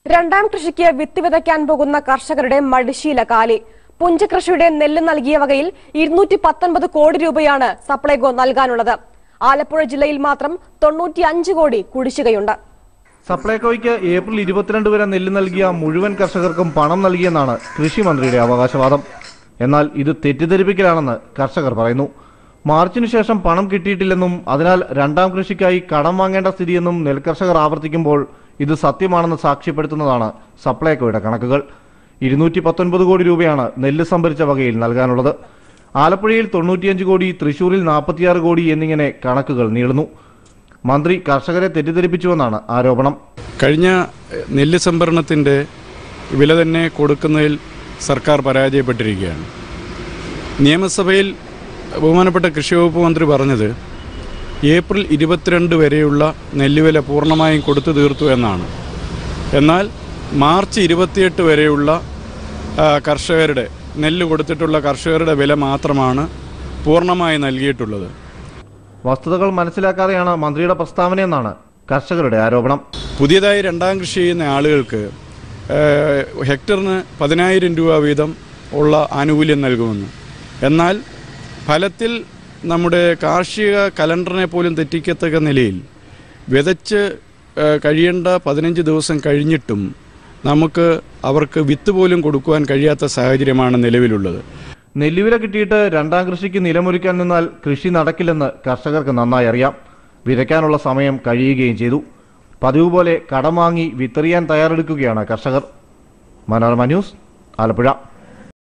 രണ്ടാം കൃഷിക്ക് വിത്ത് വിതയ്ക്കാൻ പോകുന്ന കർഷകരുടെ മടിശീല കാലി പുഞ്ചകൃഷിയുടെ നെല്ല് നൽകിയ വകയിൽ ഇരുന്നൂറ്റി പത്തൊൻപത് കോടി രൂപയാണ് സപ്ലൈകോ നൽകാനുള്ളത് ആലപ്പുഴ ജില്ലയിൽ മാത്രം തൊണ്ണൂറ്റി അഞ്ച് കോടി കുടിശ്ശികയുണ്ട് സപ്ലൈകോയ്ക്ക് ഏപ്രിൽ ഇരുപത്തിരണ്ട് വരെ നെല്ല് നൽകിയ മുഴുവൻ കർഷകർക്കും പണം നൽകിയെന്നാണ് കൃഷി മന്ത്രിയുടെ അവകാശവാദം എന്നാൽ ഇത് തെറ്റിദ്ധരിപ്പിക്കലാണെന്ന് കർഷകർ പറയുന്നു മാർച്ചിനു ശേഷം പണം കിട്ടിയിട്ടില്ലെന്നും അതിനാൽ രണ്ടാം കൃഷിക്കായി കടം വാങ്ങേണ്ട സ്ഥിതിയെന്നും നെൽകർഷകർ ആവർത്തിക്കുമ്പോൾ ഇത് സത്യമാണെന്ന് സാക്ഷ്യപ്പെടുത്തുന്നതാണ് സപ്ലൈകോയുടെ കണക്കുകൾ ഇരുന്നൂറ്റി പത്തൊൻപത് കോടി രൂപയാണ് നെല്ല് സംഭരിച്ച വകയിൽ നൽകാനുള്ളത് ആലപ്പുഴയിൽ തൊണ്ണൂറ്റിയഞ്ച് കോടി തൃശൂരിൽ നാൽപ്പത്തിയാറ് കോടി എന്നിങ്ങനെ കണക്കുകൾ നീളുന്നു മന്ത്രി കർഷകരെ തെറ്റിദ്ധരിപ്പിച്ചുവെന്നാണ് ആരോപണം കഴിഞ്ഞ എഹ്, നെല്ല് സംഭരണത്തിൻ്റെ വില തന്നെ കൊടുക്കുന്നതിൽ സർക്കാർ പരാജയപ്പെട്ടിരിക്കുകയാണ് നിയമസഭയിൽ ബഹുമാനപ്പെട്ട കൃഷി വകുപ്പ് മന്ത്രി പറഞ്ഞത് ഏപ്രിൽ ഇരുപത്തിരണ്ട് വരെയുള്ള നെല്ലുവില പൂർണ്ണമായും കൊടുത്തു തീർത്തു എന്നാണ് എന്നാൽ മാർച്ച് ഇരുപത്തിയെട്ട് വരെയുള്ള ആ, കർഷകരുടെ നെല്ല് കൊടുത്തിട്ടുള്ള കർഷകരുടെ വില മാത്രമാണ് പൂർണ്ണമായി നൽകിയിട്ടുള്ളത് വസ്തുതകൾ മനസ്സിലാക്കാതെയാണ് മന്ത്രിയുടെ പ്രസ്താവനയെന്നാണ് കർഷകരുടെ ആരോപണം പുതിയതായി രണ്ടാം കൃഷി ചെയ്യുന്ന ആളുകൾക്ക് ഏഹ്, ഹെക്ടറിന് പതിനായിരം രൂപ വീതം ഉള്ള ആനുകൂല്യം നൽകുമെന്ന് എന്നാൽ ഫലത്തിൽ നമ്മുടെ കാർഷിക കലണ്ടറിനെ പോലും തെറ്റിക്കത്തക്ക നിലയിൽ വിതച്ച് ഏഹ്, കഴിയേണ്ട പതിനഞ്ച് ദിവസം കഴിഞ്ഞിട്ടും നമുക്ക് അവർക്ക് വിത്ത് പോലും കൊടുക്കുവാൻ കഴിയാത്ത സാഹചര്യമാണ് നിലവിലുള്ളത് നെല്ലുവില കിട്ടിയിട്ട് രണ്ടാം കൃഷിക്ക് നിലമൊരുക്കാൻ നിന്നാൽ കൃഷി നടക്കില്ലെന്ന് കർഷകർക്ക് നന്നായി അറിയാം വിതയ്ക്കാനുള്ള സമയം കഴിയുകയും ചെയ്തു പതിവ് പോലെ കടം വാങ്ങി വിത്തെറിയാൻ തയ്യാറെടുക്കുകയാണ് കർഷകർ മനോരമ ന്യൂസ് ആലപ്പുഴ